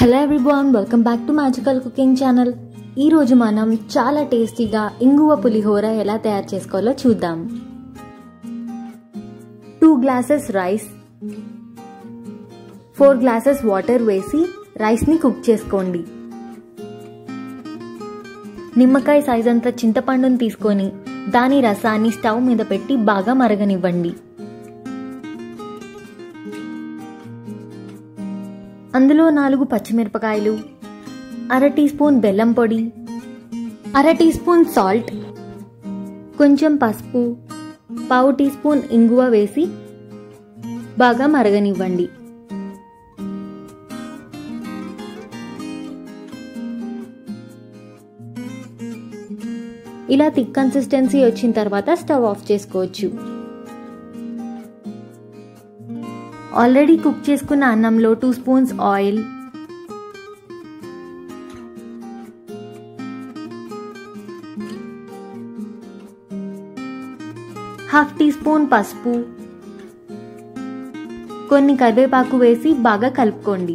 hello everyone welcome back to magical cooking channel ఈరోజు మనం చాలా టేస్టీగా ఇంగువ పులిహోర ఎలా తయారు చేసుకోవాలో చూద్దాం two glasses rice four glasses water వేసి రైస్ని కుక్ చేసుకోండి నిమ్మకాయ సైజ్ అంత చింతపండుని తీసుకొని దాని రసాన్ని స్టవ్ మీద పెట్టి బాగా మరగనివ్వండి అందులో నాలుగు పచ్చిమిరపకాయలు అర టీ స్పూన్ బెల్లం పొడి అర టీ స్పూన్ సాల్ట్ కొంచెం పసుపు పావు టీ స్పూన్ ఇంగువ వేసి బాగా మరగనివ్వండి ఇలా థిక్ కన్సిస్టెన్సీ వచ్చిన తర్వాత స్టవ్ ఆఫ్ చేసుకోవచ్చు ఆల్రెడీ కుక్ చేసుకున్న అన్నంలో two spoons oil half teaspoon పసుపు కొన్ని కరివేపాకు వేసి బాగా కలుపుకోండి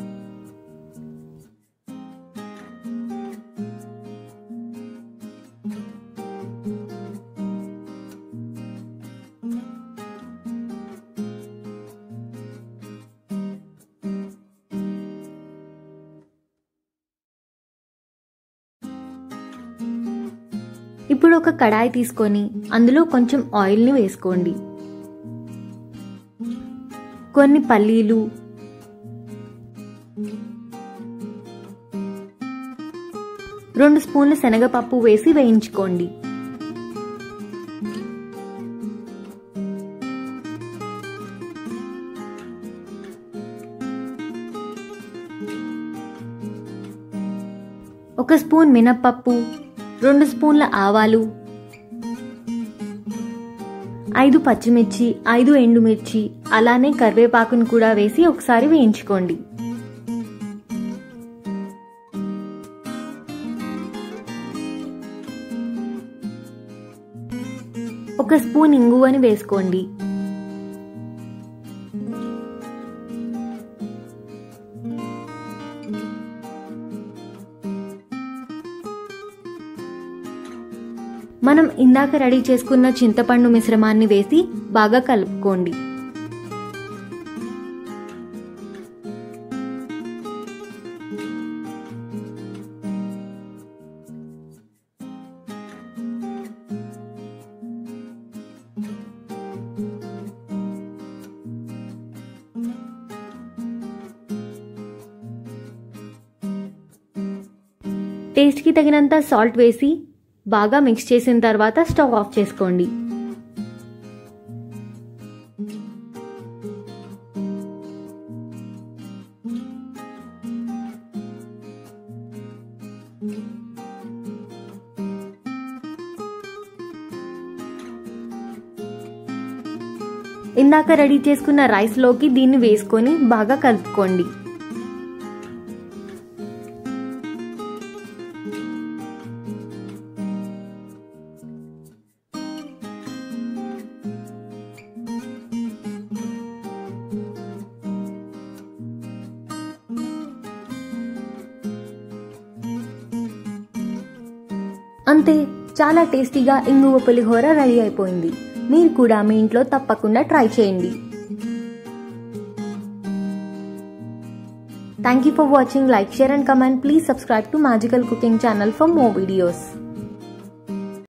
ఇప్పుడు ఒక కడాయి తీసుకొని అందులో కొంచెం ఆయిల్ని వేసుకోండి కొన్ని పల్లీలు రెండు స్పూన్ల శనగపప్పు వేసి వేయించుకోండి ఒక స్పూన్ మినప్పప్పు రెండు స్పూన్ల ఆవాలు ఐదు పచ్చిమిర్చి ఐదు ఎండుమిర్చి అలానే కరివేపాకును కూడా వేసి ఒకసారి వేయించుకోండి ఒక స్పూన్ ఇంగువని వేసుకోండి మనం ఇందాక రెడీ చేసుకున్న చింతపండు మిశ్రమాన్ని వేసి బాగా కలుపుకోండి టేస్ట్కి తగినంత సాల్ట్ వేసి బాగా మిక్స్ చేసిన తర్వాత స్టవ్ ఆఫ్ చేసుకోండి ఇందాక రెడీ చేసుకున్న రైస్లోకి దీన్ని వేసుకొని బాగా కలుపుకోండి అంతే చాలా టేస్టీగా ఇంగువ పులిహోర రెడీ అయిపోయింది మీరు కూడా మీ ఇంట్లో తప్పకుండా ట్రై చేయండి thank you for watching like share and comment please subscribe to magical cooking channel for more videos